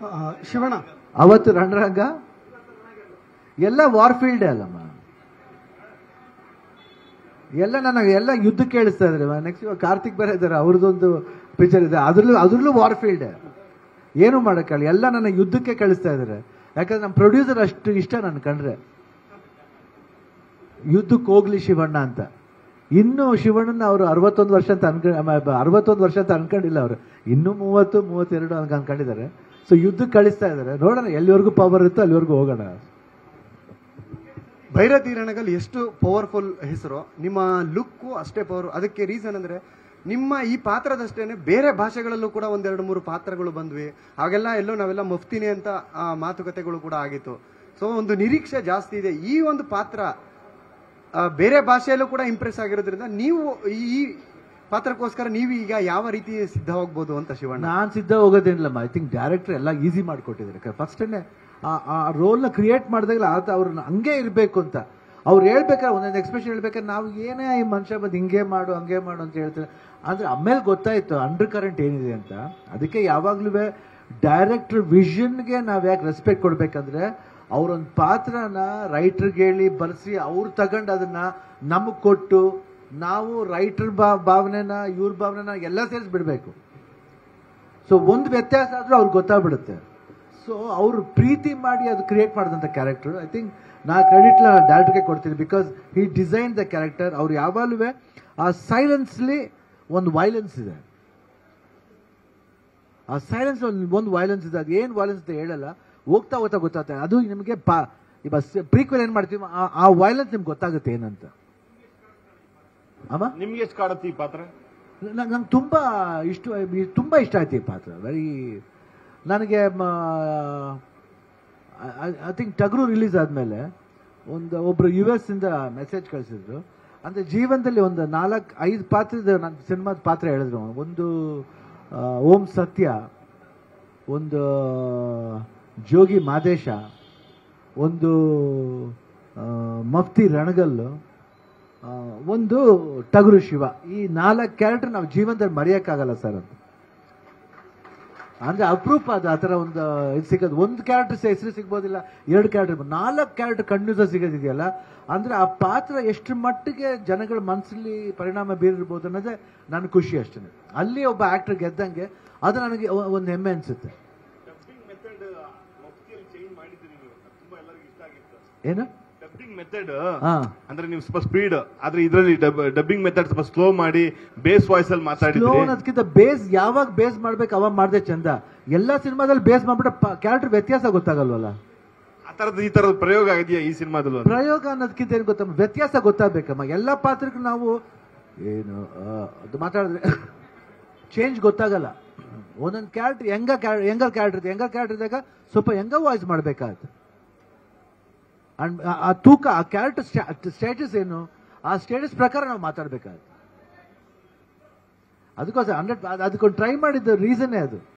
ಆ, ಶಿವಣ್ಣ ಅವತ್ತು ರಣರಂಗ ಎಲ್ಲ ವಾರ್ಫೀಲ್ಡೇ ಅಲ್ಲಮ್ಮ ಎಲ್ಲ ನನಗೆ ಎಲ್ಲ ಯುದ್ಧ ಕೇಳಿಸ್ತಾ ಇದ್ರೆ ನೆಕ್ಸ್ಟ್ ಕಾರ್ತಿಕ್ ಬೇರೆ ಇದ್ದಾರೆ ಅವ್ರದ್ದೊಂದು ಪಿಕ್ಚರ್ ಇದೆ ಅದ್ರಲ್ಲೂ ಅದ್ರಲ್ಲೂ ವಾರ್ಫೀಲ್ಡ್ ಏನು ಮಾಡೋಕ್ಕಲ್ಲ ಎಲ್ಲ ನನ್ನ ಯುದ್ಧಕ್ಕೆ ಕಳಿಸ್ತಾ ಇದ್ದಾರೆ ಯಾಕಂದ್ರೆ ನಮ್ಮ ಪ್ರೊಡ್ಯೂಸರ್ ಅಷ್ಟು ಇಷ್ಟ ನನ್ ಕಂಡ್ರೆ ಯುದ್ಧಕ್ಕೆ ಹೋಗ್ಲಿ ಶಿವಣ್ಣ ಅಂತ ಇನ್ನು ಶಿವಣ್ಣನ ಅವರು ಅರವತ್ತೊಂದು ವರ್ಷ ಅಂತ ಅನ್ಕ ಅರವತ್ತೊಂದು ವರ್ಷ ಅಂತ ಅನ್ಕೊಂಡಿಲ್ಲ ಅವರು ಇನ್ನೂ ಮೂವತ್ತು ಮೂವತ್ತೆರಡು ಅಂತ ಅನ್ಕೊಂಡಿದ್ದಾರೆ ಸೊ ಯುದ್ಧಕ್ಕೆ ಕಳಿಸ್ತಾ ಇದ್ದಾರೆ ನೋಡೋಣ ಎಲ್ಲಿವರೆಗೂ ಪವರ್ ಇರುತ್ತೋ ಅಲ್ಲಿವರೆಗೂ ಹೋಗೋಣ ಭೈರತಿ ರಣಗಲ್ ಎಷ್ಟು ಪವರ್ಫುಲ್ ಹೆಸರು ನಿಮ್ಮ ಲುಕ್ಕು ಅಷ್ಟೇ ಪವರ್ ಅದಕ್ಕೆ ರೀಸನ್ ಅಂದ್ರೆ ನಿಮ್ಮ ಈ ಪಾತ್ರದಷ್ಟೇನೆ ಬೇರೆ ಭಾಷೆಗಳಲ್ಲೂ ಕೂಡ ಒಂದೆರಡು ಮೂರು ಪಾತ್ರಗಳು ಬಂದ್ವಿ ಹಾಗೆಲ್ಲ ಎಲ್ಲೋ ನಾವೆಲ್ಲ ಮಫ್ತಿನಿ ಅಂತ ಆ, ಮಾತುಕತೆಗಳು ಕೂಡ ಆಗಿತ್ತು ಸೊ ಒಂದು ನಿರೀಕ್ಷೆ ಜಾಸ್ತಿ ಇದೆ ಈ ಒಂದು ಪಾತ್ರ ಆ, ಬೇರೆ ಭಾಷೆಯಲ್ಲೂ ಕೂಡ ಇಂಪ್ರೆಸ್ ಆಗಿರೋದ್ರಿಂದ ನೀವು ಈ ಪಾತ್ರಕ್ಕೋಸ್ಕರ ನೀವು ಈಗ ಯಾವ ರೀತಿ ಸಿದ್ಧವಾಗ್ಬೋದು ಅಂತ ಶಿವಣ್ಣ ನಾನ್ ಸಿದ್ಧ ಹೋಗೋದೇನಿಲ್ಲಮ್ಮ ಐ ಥಿಂಕ್ ಡೈರೆಕ್ಟರ್ ಎಲ್ಲ ಈಸಿ ಮಾಡ್ಕೊಟ್ಟಿದ್ದಾರೆ ಫಸ್ಟ್ ಆ ರೋಲ್ನ ಕ್ರಿಯೇಟ್ ಮಾಡಿದಾಗಲೇ ಆತ ಅವ್ರನ್ನ ಹಂಗೆ ಇರಬೇಕು ಅಂತ ಅವ್ರು ಹೇಳ್ಬೇಕಾದ್ರೆ ಒಂದೊಂದು ಎಕ್ಸ್ಪ್ರೆಷನ್ ಹೇಳ್ಬೇಕಾದ್ರೆ ನಾವು ಏನೇ ಈ ಮನುಷ್ಯ ಬಂದು ಹಿಂಗೆ ಮಾಡು ಹಂಗೆ ಮಾಡು ಅಂತ ಹೇಳ್ತಾರೆ ಅಂದ್ರೆ ಆಮೇಲೆ ಗೊತ್ತಾಯ್ತು ಅಂಡರ್ ಕರೆಂಟ್ ಏನಿದೆ ಅಂತ ಅದಕ್ಕೆ ಯಾವಾಗ್ಲೂ ಡೈರೆಕ್ಟರ್ ವಿಷನ್ಗೆ ನಾವ್ ಯಾಕೆ ರೆಸ್ಪೆಕ್ಟ್ ಕೊಡ್ಬೇಕಂದ್ರೆ ಅವ್ರೊಂದು ಪಾತ್ರನ ರೈಟರ್ಗೆ ಹೇಳಿ ಬರ್ಸಿ ಅವ್ರು ತಗೊಂಡು ಅದನ್ನ ನಮಗ್ ಕೊಟ್ಟು ನಾವು ರೈಟರ್ ಬಾ ಭಾವನೆನ ಇವ್ರ ಭಾವನೆನ ಎಲ್ಲ ಸೇರಿಸಿ ಬಿಡಬೇಕು ಸೊ ಒಂದು ವ್ಯತ್ಯಾಸ ಆದ್ರೂ ಅವ್ರಿಗೆ ಗೊತ್ತಾಗ್ಬಿಡುತ್ತೆ ಸೊ ಅವರು ಪ್ರೀತಿ ಮಾಡಿ ಅದು ಕ್ರಿಯೇಟ್ ಮಾಡಿದಂಥ ಕ್ಯಾರೆಕ್ಟರ್ ಐ ಥಿಂಕ್ ನಾ ಕ್ರೆಡಿಟ್ ಡೈರೆಕ್ಟರ್ಗೆ ಕೊಡ್ತೀನಿ because he design the character ಅವ್ರು ಯಾವಾಗಲೂ ಆ ಸೈಲೆನ್ಸ್ಲಿ ಒಂದು ವೈಲೆನ್ಸ್ ಇದೆ ಆ ಸೈಲೆನ್ಸ್ ಒಂದು ಒಂದು ವೈಲೆನ್ಸ್ ಇದೆ ಅದು ಏನು ವೈಲೆನ್ಸ್ ಅಂತ ಹೇಳಲ್ಲ ಹೋಗ್ತಾ ಹೋಗ್ತಾ ಗೊತ್ತಾಗ್ತದೆ ಅದು ನಿಮಗೆ ಪಾ ಪ್ರೀಕ್ವೆಲ್ ಏನ್ ಮಾಡ್ತೀವಿ ಆ- ಆ ವೈಲೆನ್ಸ್ ನಿಮ್ಗೆ ಗೊತ್ತಾಗುತ್ತೆ ಏನಂತ ಅಮ್ಮ ನಿಮ್ಗೆ ಎಷ್ಟು ಕಾಡುತ್ತೆ ಈ ಪಾತ್ರ ನಂಗೆ ತುಂಬಾ ಇಷ್ಟ ತುಂಬಾ ಇಷ್ಟ ಆಯ್ತು ಈ ಪಾತ್ರ ವೆರಿ ನನಗೆ ಐ ಥಿಂಕ್ ಟಗರು ರಿಲೀಸ್ ಆದ್ಮೇಲೆ ಒಂದು ಒಬ್ರು ಯು ಎಸ್ ಇಂದ ಮೆಸೇಜ್ ಕಳಿಸಿದ್ರು ಅಂದ್ರೆ ಜೀವನದಲ್ಲಿ ಒಂದು ನಾಲ್ಕು ಐದು ಪಾತ್ರದ ನನ್ನ ಸಿನಿಮಾದ ಪಾತ್ರ ಹೇಳಿದ್ರು ಒಂದು ಆ, ಓಂ ಸತ್ಯ ಒಂದು ಜೋಗಿ ಮಾದೇಶ ಒಂದು ಆ, ಮಫ್ತಿ ರಣಗಲ್ಲು ಆ, ಒಂದು ಟಗರು ಶಿವ ಈ ನಾಲ್ಕು ಕ್ಯಾರೆಕ್ಟರ್ ನಾವು ಜೀವನದಲ್ಲಿ ಮರೆಯಕ್ಕಾಗಲ್ಲ ಸರ್ ಅಂತ ಅಂದ್ರೆ ಅಪರೂಪ ಅದು ಆ ಥರ ಒಂದು ಇದು ಸಿಗೋದು ಒಂದು ಕ್ಯಾರೆಕ್ಟರ್ ಹೆಸರು ಸಿಗ್ಬೋದಿಲ್ಲ ಎರಡು ಕ್ಯಾರೆಕ್ಟರ್ ನಾಲ್ಕು ಕ್ಯಾರೆಕ್ಟರ್ ಕಂಡ್ಯೂಸ ಸಿಗೋದಿದೆಯಲ್ಲ ಅಂದ್ರೆ ಆ ಪಾತ್ರ ಎಷ್ಟು ಮಟ್ಟಿಗೆ ಜನಗಳ ಮನಸ್ಸಲ್ಲಿ ಪರಿಣಾಮ ಬೀರಿರ್ಬೋದು ಅನ್ನೋದೇ ನನ್ನ ಖುಷಿ ಅಷ್ಟೇ ಅಲ್ಲಿ ಒಬ್ಬ ಆಕ್ಟರ್ ಗೆದ್ದಂಗೆ ಅದು ನನಗೆ ಒ- ಒಂದು ಹೆಮ್ಮೆ ಅನ್ಸುತ್ತೆ ಡಬ್ಬಿಂಗ್ ಮೆಥಡ್ ಮಫ್ತಿಯಲ್ಲಿ ಚೇಂಜ್ ಮಾಡಿದ್ದೀರಿ ನೀವು ಅದು ತುಂಬಾ ಎಲ್ಲರಿಗೂ ಇಷ್ಟ ಆಗಿತ್ತು ಏನು ಡಬ್ಬಿಂಗ್ ಮೆಥಡ್ ಹಾ ಅಂದ್ರೆ ನೀವು ಸ್ವಲ್ಪ ಸ್ಪೀಡ್ ಆದ್ರೆ ಇದರಲ್ಲಿ ಡಬ್ಬಿಂಗ್ ಮೆಥಡ್ ಸ್ವಲ್ಪ ಸ್ಲೋ ಮಾಡಿ ಬೇಸ್ ವಾಯ್ಸ್ ಅಲ್ಲಿ ಸ್ಲೋ ಮಾತಾಡಿದ್ರಿ ಅನ್ನೋದಕ್ಕಿಂತ ಬೇಸ್ ಯಾವಾಗ ಬೇಸ್ ಮಾಡ್ಬೇಕು ಅವಾಗ ಮಾಡ್ದೆ ಚಂದ ಎಲ್ಲಾ ಸಿನಿಮಾದಲ್ಲಿ ಬೇಸ್ ಮಾಡ್ಬಿಟ್ರೆ ಕ್ಯಾರೆಕ್ಟರ್ ವ್ಯತ್ಯಾಸ ಗೊತ್ತಾಗಲ್ವಲ್ಲ ಆ ತರದ ಈ ತರದ ಪ್ರಯೋಗ ಆಗಿದೆಯಾ ಈ ಸಿನಿಮಾದಲ್ಲೂ ಅಂತ? ಪ್ರಯೋಗ ಅನ್ನೋದಕ್ಕಿಂತ ಏನು ಗೊತ್ತಮ್ಮ ವ್ಯತ್ಯಾಸ ಗೊತ್ತಾಗಬೇಕಮ್ಮ ಎಲ್ಲಾ ಪಾತ್ರಕ್ಕೂ ನಾವು ಏನು ಆ, ಅದು ಮಾತಾಡಿದ್ರೆ ಚೇಂಜ್ ಗೊತ್ತಾಗಲ್ಲ ಒಂದೊಂದು ಕ್ಯಾರೆಕ್ಟರ್ ಹೆಂಗ ಹೆಂಗ ಕ್ಯಾರೆಕ್ಟರ್ ಇದೆ ಹೆಂಗ ಕ್ಯಾರೆಕ್ಟರ್ ಇದ್ದಾಗ ಸ್ವಲ್ಪ ಹೆಂಗ ವಾಯ್ಸ್ ಮಾಡ್ಬೇಕಾಗತ್ತೆ ಅಂಡ್ ಆ ತೂಕ ಆ ಕ್ಯಾರೆಕ್ಟರ್ ಸ್ಟೇಟಸ್ ಏನು ಆ ಸ್ಟೇಟಸ್ ಪ್ರಕಾರ ನಾವು ಮಾತಾಡ್ಬೇಕಾಗತ್ತೆ ಅದಕ್ಕೋಸ್ಕರ ಹಂಡ್ರೆಡ್ ಅದಕ್ಕೊಂದು ಟ್ರೈ ಮಾಡಿದ್ದು ರೀಸನ್ನೇ ಅದು